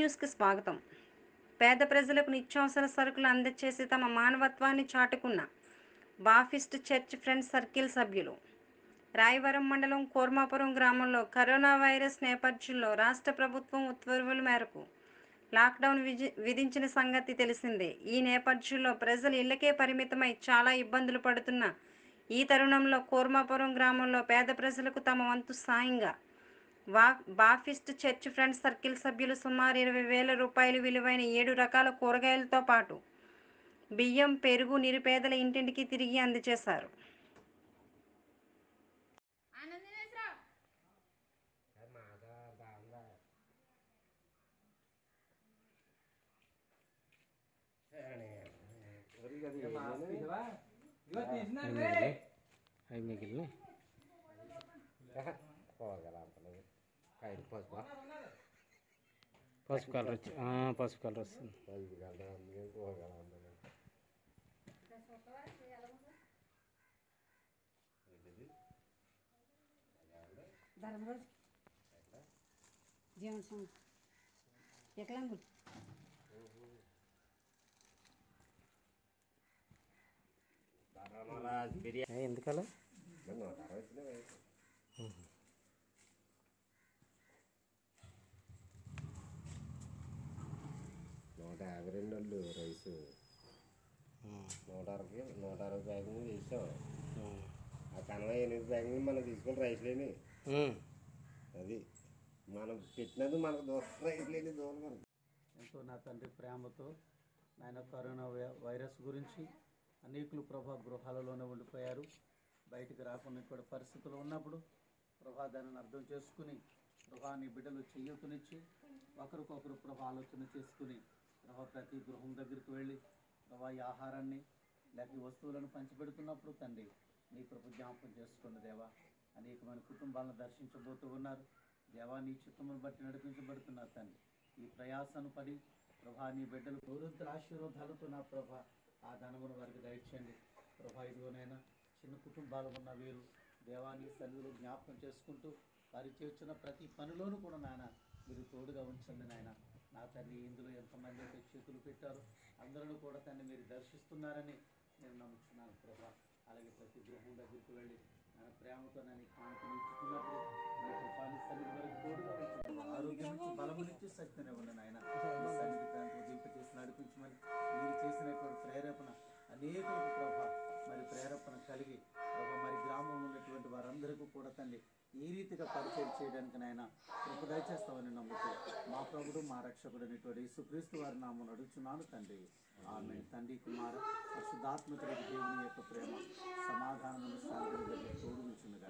న్యూస్కి స్వాగతం పేద ప్రజలకు నిత్యావసర సరుకులు అందజేసి తమ మానవత్వాన్ని చాటుకున్న బాఫిస్ట్ చర్చ్ ఫ్రెండ్స్ సర్కిల్ సభ్యులు రాయవరం మండలం కోర్మాపురం గ్రామంలో కరోనా వైరస్ నేపథ్యంలో రాష్ట్ర ప్రభుత్వం ఉత్తర్వుల మేరకు లాక్డౌన్ విజి విధించిన సంగతి తెలిసిందే ఈ నేపథ్యంలో ప్రజలు ఇళ్లకే పరిమితమై చాలా ఇబ్బందులు పడుతున్న ఈ తరుణంలో కోర్మాపురం గ్రామంలో పేద ప్రజలకు తమ వంతు సాయంగా వా బాఫిస్ట్ చర్చ్ ఫ్రెండ్స్ సర్కిల్ సభ్యులు సుమారు ఇరవై వేల రూపాయలు విలువైన ఏడు రకాల కూరగాయలతో పాటు బియ్యం పెరుగు నిరుపేదల ఇంటింటికి తిరిగి అందజేశారు ఆనందినేశ్వరా అవి మిగిలిన కాయలు పసుపు పసుపు కలర్ వచ్చి ఆ, పసుపు కలర్ వస్తుంది పసుపు కలర్ అందుకే కూరగాయలు ఉంటుంది ధర్మరాజు జీవన సంఘం వికలాంగులు బిర్యానీ ఏ, ఎందుకలా నూట అరవై వచ్చినాయి. నూట యాభై రెండు వాళ్ళు రైస్ నూట అరవై నూట అరవై ప్యాకింగ్ చేసాం ఆ కనవ ఎనిమిది ప్యాకింగ్ మనం తీసుకుని రైస్ లేని అది మనం పెట్టినది మనకు దూరం రైస్ లేని దూరం మనకి ఎంతో నా తండ్రి ప్రేమతో నాయన కరోనా వై- వైరస్ గురించి అనేకులు ప్రభా గృహాలలోనే ఉండిపోయారు బయటికి రాకుండా కూడా పరిస్థితులు ఉన్నప్పుడు ప్రభా దానిని అర్థం చేసుకుని ప్రభా నీ బిడ్డలు చేయూతనిచ్చి ఒకరికొకరు ప్రభా ఆలోచన చేసుకుని ప్రభా ప్రతి గృహం దగ్గరికి వెళ్ళి ప్రభా ఈ ఆహారాన్ని లేక ఈ వస్తువులను పంచిపెడుతున్నప్పుడు తండ్రి నీ కృప జ్ఞాపకం చేసుకున్న దేవా అనేకమైన కుటుంబాలను దర్శించబోతూ ఉన్నారు దేవా నీ చిత్తమును బట్టి నడిపించబడుతున్నారు తండ్రి ఈ ప్రయాసను పడి ప్రభా నీ బిడ్డలు గౌరవ ఆశీర్వాదాలతో నా ప్రభా ఆ ధనమును వారికి దయచేయండి ప్రభా ఇదిగోనైనా చిన్న కుటుంబాలు ఉన్న వీరు దేవాన్ని సన్నిధిలో జ్ఞాపకం చేసుకుంటూ వారి చేస్తున్న ప్రతి పనిలోనూ కూడా నాయన మీరు తోడుగా ఉంచండి నాయన నా తండ్రి ఇందులో ఎంతమంది అయితే చేతులు పెట్టారో అందరూ కూడా తన్ని మీరు దర్శిస్తున్నారని నేను నమ్ముతున్నాను ప్రభా అలాగే ప్రతి గృహం దగ్గరికి వెళ్ళి నా ప్రేమతో నన్ను కానుకలు ఇచ్చుకున్నప్పుడు నా కృపాన్ని సన్నిధి వరకు తోడుగా ఉంచండి ఆరోగ్యం నుంచి బలమునిచ్చి శక్తిని ఇవ్వండి నాయన ఈ సన్నిధి దాంట్లో దింప చేసి నడిపించమని మీరు చేసినటువంటి ప్రేరేపణ అనేకులకు ప్రభా మరి ప్రేరేపణ కలిగి ప్రభా మరి గ్రామంలో ఉన్నటువంటి వారందరికీ కూడా తండ్రి ఈ రీతిగా పరిచయం చేయడానికి నాయన కృప దయచేస్తామని నమ్ముతూ మా ప్రభుడు మా రక్షకుడు అనేటువంటి యేసుక్రీస్తు వారి నామం అడుగుచున్నాను తండ్రి ఆమె తండ్రి కుమార పరిశుద్ధాత్మక దేవుని యొక్క ప్రేమ సమాధానమును శాంతిని తోడు ఉంచునుగా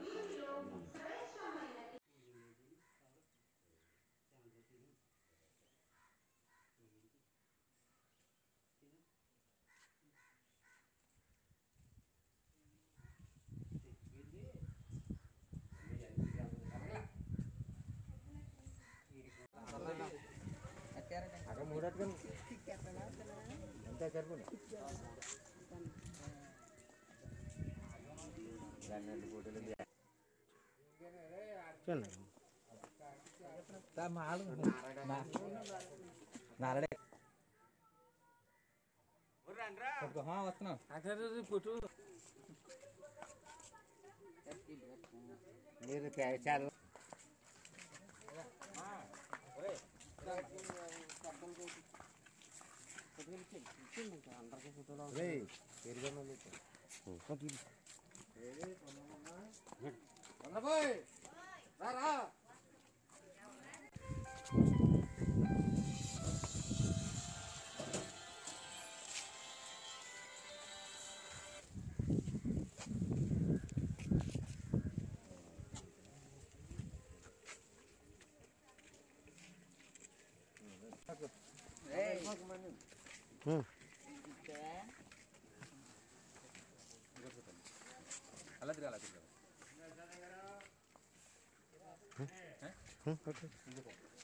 అక్కడ మూడట్టుకొని ఎంత సరిపోయి రెండు ఫోటోలు చూడండి మీరు చాలా ఓకే